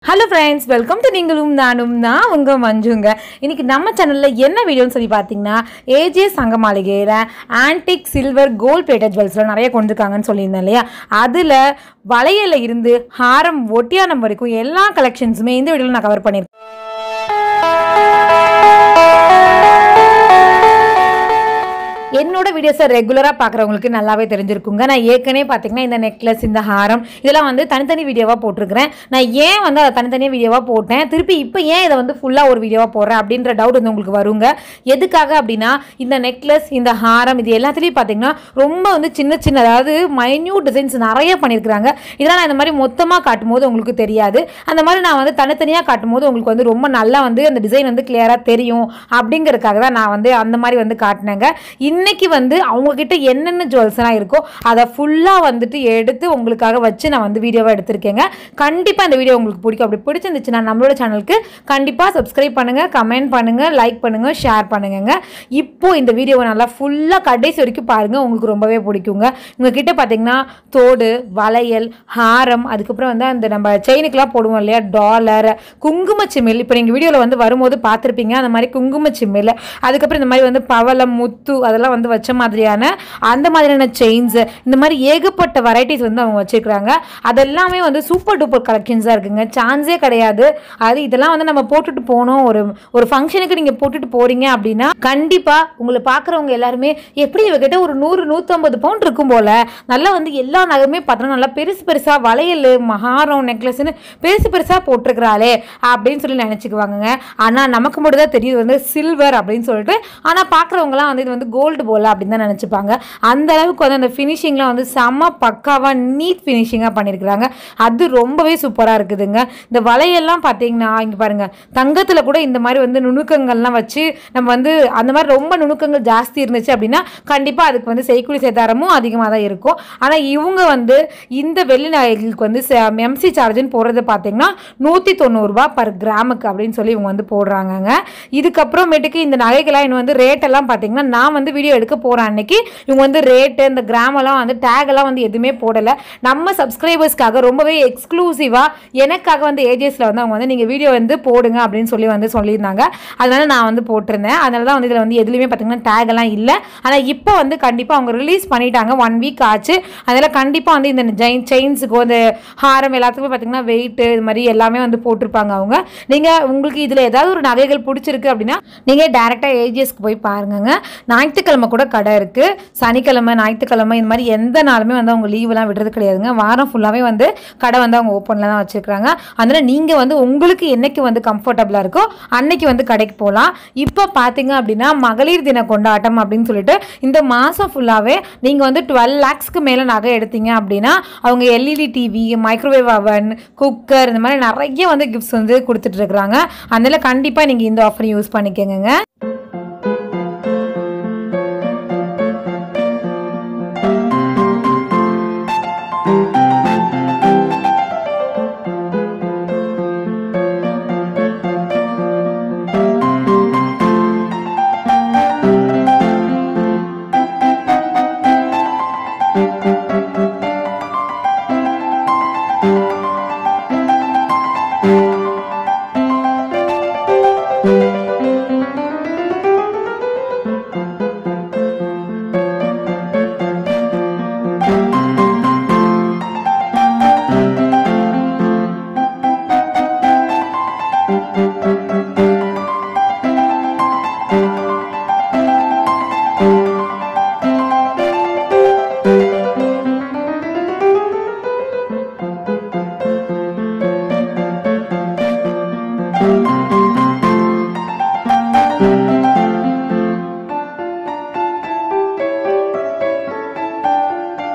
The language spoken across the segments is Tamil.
ஹலோ ஃப்ரெண்ட்ஸ் வெல்கம் டு நீங்களும் நானும் தான் உங்கள் மஞ்சுங்க இன்னைக்கு நம்ம சேனலில் என்ன வீடியோன்னு சொல்லி பார்த்தீங்கன்னா ஏஜே சங்க மாளிகையில் ஆன்டிக் சில்வர் கோல்ட் பிளேட்டட் ஜுவல்ஸ்லாம் நிறைய கொண்டிருக்காங்கன்னு சொல்லியிருந்தேன் இல்லையா அதில் வளையல இருந்து ஹாரம் ஒட்டியானம் வரைக்கும் எல்லா கலெக்ஷன்ஸுமே இந்த வீடியோவில் நான் கவர் பண்ணியிருக்கேன் என்னோட வீடியோஸை ரெகுலராக பார்க்குறவங்களுக்கு நல்லாவே தெரிஞ்சிருக்குங்க நான் ஏற்கனவே பார்த்தீங்கன்னா இந்த நெக்லஸ் இந்த ஹாரம் இதெல்லாம் வந்து தனித்தனி வீடியோவாக போட்டிருக்கிறேன் நான் ஏன் வந்து அதை தனித்தனியாக வீடியோவாக போட்டேன் திருப்பி இப்போ ஏன் இதை வந்து ஃபுல்லாக ஒரு வீடியோவாக போடுறேன் அப்படின்ற டவுட் வந்து உங்களுக்கு வருங்க எதுக்காக அப்படின்னா இந்த நெக்லஸ் இந்த ஹாரம் இது எல்லாத்துலேயும் பார்த்தீங்கன்னா ரொம்ப வந்து சின்ன சின்ன அதாவது மைன்யூட் டிசைன்ஸ் நிறைய பண்ணியிருக்கிறாங்க இதெல்லாம் நான் இந்த மாதிரி மொத்தமாக காட்டும் போது உங்களுக்கு தெரியாது அந்த மாதிரி நான் வந்து தனித்தனியாக காட்டும் போது உங்களுக்கு வந்து ரொம்ப நல்லா வந்து அந்த டிசைன் வந்து கிளியராக தெரியும் அப்படிங்கிறதுக்காக தான் நான் வந்து அந்த மாதிரி வந்து காட்டினேங்க இன்னைக்கு வந்து அவங்கக்கிட்ட என்னென்ன ஜுவல்ஸ்லாம் இருக்கோ அதை ஃபுல்லாக வந்துட்டு எடுத்து உங்களுக்காக வச்சு நான் வந்து வீடியோவாக எடுத்திருக்கேங்க கண்டிப்பாக இந்த வீடியோ உங்களுக்கு பிடிக்கும் அப்படி பிடிச்சிருந்துச்சுன்னா நம்மளோட சேனலுக்கு கண்டிப்பாக சப்ஸ்கிரைப் பண்ணுங்கள் கமெண்ட் பண்ணுங்கள் லைக் பண்ணுங்கள் ஷேர் பண்ணுங்கங்க இப்போ இந்த வீடியோவை நல்லா ஃபுல்லாக கடைசி வரைக்கும் பாருங்கள் உங்களுக்கு ரொம்பவே பிடிக்குங்க உங்ககிட்ட பார்த்தீங்கன்னா தோடு வளையல் ஹாரம் அதுக்கப்புறம் வந்து அந்த நம்ம செயினுக்கெலாம் போடுவோம் இல்லையா டாலர் குங்கும சிமிழ் இப்போ நீங்கள் வீடியோவில் வந்து வரும்போது பார்த்துருப்பீங்க அந்த மாதிரி குங்கும சிமிழ் அதுக்கப்புறம் இந்த மாதிரி வந்து பவளம் முத்து அதெல்லாம் வந்து வச்ச மாதிரியான அந்த மாதிரியான செயின்ஸ் இந்த மாதிரி ஏகப்பட்ட வெரைட்டிஸ் வந்து அவங்க வச்சிருக்கிறாங்க அதெல்லாமே வந்து சூப்பர் டூப்பர் கலெக்ஷன்ஸாக இருக்குங்க சான்ஸே கிடையாது அது இதெல்லாம் வந்து நம்ம போட்டுட்டு போனோம் ஒரு ஒரு ஃபங்க்ஷனுக்கு நீங்கள் போட்டுட்டு போறீங்க அப்படின்னா கண்டிப்பாக உங்களை பார்க்குறவங்க எல்லாருமே எப்படி இவகிட்ட ஒரு நூறு நூற்றம்பது பவுண்ட் இருக்கும் போல நல்லா வந்து எல்லா நகையுமே பார்த்தோன்னா நல்லா பெருசு பெருசாக வளையல் மகாரம் நெக்லஸ்னு பெருசு பெருசாக போட்டிருக்கிறாளே அப்படின்னு சொல்லி நினச்சிக்குவாங்கங்க ஆனால் நமக்கு மட்டும் தான் தெரியுது வந்து சில்வர் அப்படின்னு சொல்லிட்டு ஆனால் பார்க்குறவங்களாம் வந்து இது வந்து கோல்டு போல அப்படின்னு தான் நினச்சிப்பாங்க அந்த அளவுக்கு வந்து அந்த ஃபினிஷிங்லாம் வந்து செம்ம பக்காவாக நீட் ஃபினிஷிங்காக பண்ணியிருக்கிறாங்க அது ரொம்பவே சூப்பராக இருக்குதுங்க இந்த வளையல்லாம் பார்த்தீங்கன்னா இங்கே பாருங்கள் தங்கத்தில் கூட இந்த மாதிரி வந்து நுணுக்கங்கள்லாம் வச்சு நம்ம வந்து அந்த மாதிரி ரொம்ப நுணுக்கங்கள் ஜாஸ்தி இருந்துச்சு அப்படின்னா கண்டிப்பாக அதுக்கு வந்து செய்குலி சேதாரமும் அதிகமாக தான் இருக்கும் ஆனால் இவங்க வந்து இந்த வெள்ளி நகைகளுக்கு வந்து எம்சி சார்ஜ்னு போடுறது பார்த்தீங்கன்னா நூற்றி தொண்ணூறுரூபா பர் கிராமுக்கு அப்படின்னு சொல்லி இவங்க வந்து போடுறாங்கங்க இதுக்கப்புறமேட்டுக்கு இந்த நகைகள்லாம் இன்னும் வந்து ரேட்டெல்லாம் பார்த்தீங்கன்னா நான் வந்து வீடியோ எடுக்க போகிறேன் அன்னைக்கு இவங்க வந்து ரேட்டு இந்த கிராமெல்லாம் வந்து டேக் எல்லாம் வந்து எதுவுமே போடலை நம்ம சப்ஸ்கிரைபர்ஸ்க்காக ரொம்பவே எக்ஸ்க்ளூசிவாக எனக்காக வந்து ஏஜெஸில் வந்து அவங்க வந்து நீங்கள் வீடியோ வந்து போடுங்க அப்படின்னு சொல்லி வந்து சொல்லியிருந்தாங்க அதனால நான் வந்து போட்டிருந்தேன் அதனால தான் வந்து இதில் வந்து எதுலேயுமே பார்த்தீங்கன்னா டேக் எல்லாம் இல்லை ஆனால் இப்போ வந்து கண்டிப்பாக அவங்க ரிலீஸ் பண்ணிட்டாங்க ஒன் வீக் ஆச்சு அதனால் கண்டிப்பாக வந்து இந்த ஜெயின் செயின்ஸுக்கோ இந்த ஹாரம் எல்லாத்துக்குமே பார்த்தீங்கன்னா வெயிட்டு இது மாதிரி எல்லாமே வந்து போட்டிருப்பாங்க அவங்க நீங்கள் உங்களுக்கு இதில் ஏதாவது ஒரு நகைகள் பிடிச்சிருக்கு அப்படின்னா நீங்கள் டேரெக்டாக ஏஜிஎஸ்க்கு போய் பாருங்கங்க ஞாயிற்றுக்கிழமை கூட கடை இருக்குது சனிக்கிழமை ஞாயிற்றுக்கிழமை இந்த மாதிரி எந்த நாளுமே வந்து அவங்க லீவெலாம் விடுறது கிடையாதுங்க வாரம் ஃபுல்லாகவே வந்து கடை வந்து அவங்க ஓப்பனில் தான் வச்சுருக்காங்க அதனால் நீங்கள் வந்து உங்களுக்கு என்னைக்கு வந்து கம்ஃபர்டபுளாக இருக்கோ அன்னைக்கு வந்து கடைக்கு போகலாம் இப்போ பார்த்தீங்க அப்படின்னா மகளிர் தின கொண்டாட்டம் அப்படின்னு சொல்லிட்டு இந்த மாதம் ஃபுல்லாகவே நீங்கள் வந்து டுவெல் லேக்ஸ்க்கு மேலே நகை எடுத்தீங்க அப்படின்னா அவங்க எல்இடி டிவி மைக்ரோவேவ் அவன் குக்கர் இந்த மாதிரி நிறைய வந்து கிஃப்ட்ஸ் வந்து கொடுத்துட்ருக்குறாங்க அதனால் கண்டிப்பாக நீங்கள் இந்த ஆஃபர் யூஸ் பண்ணிக்கோங்க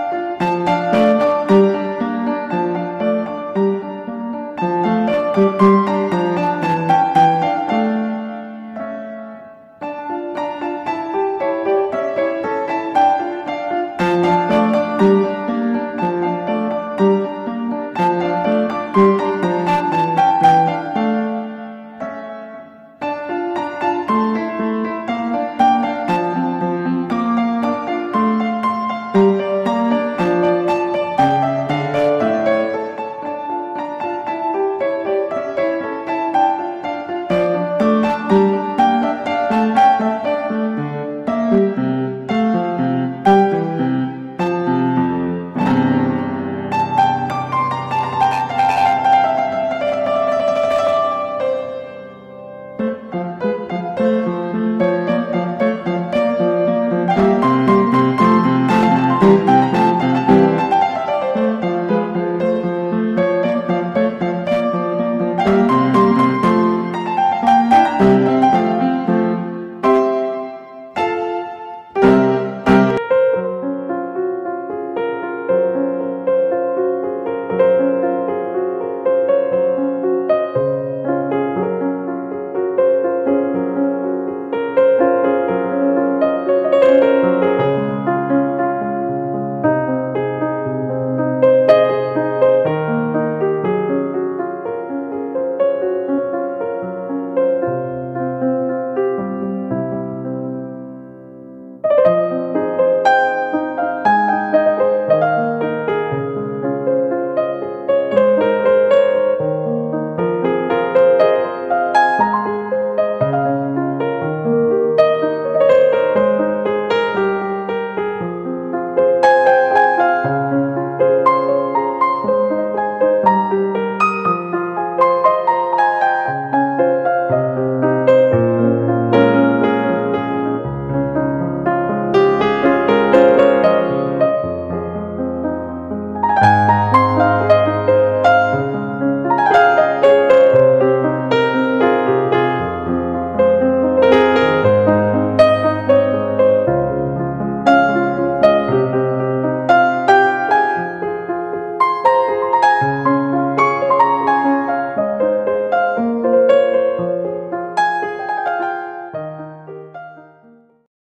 thank you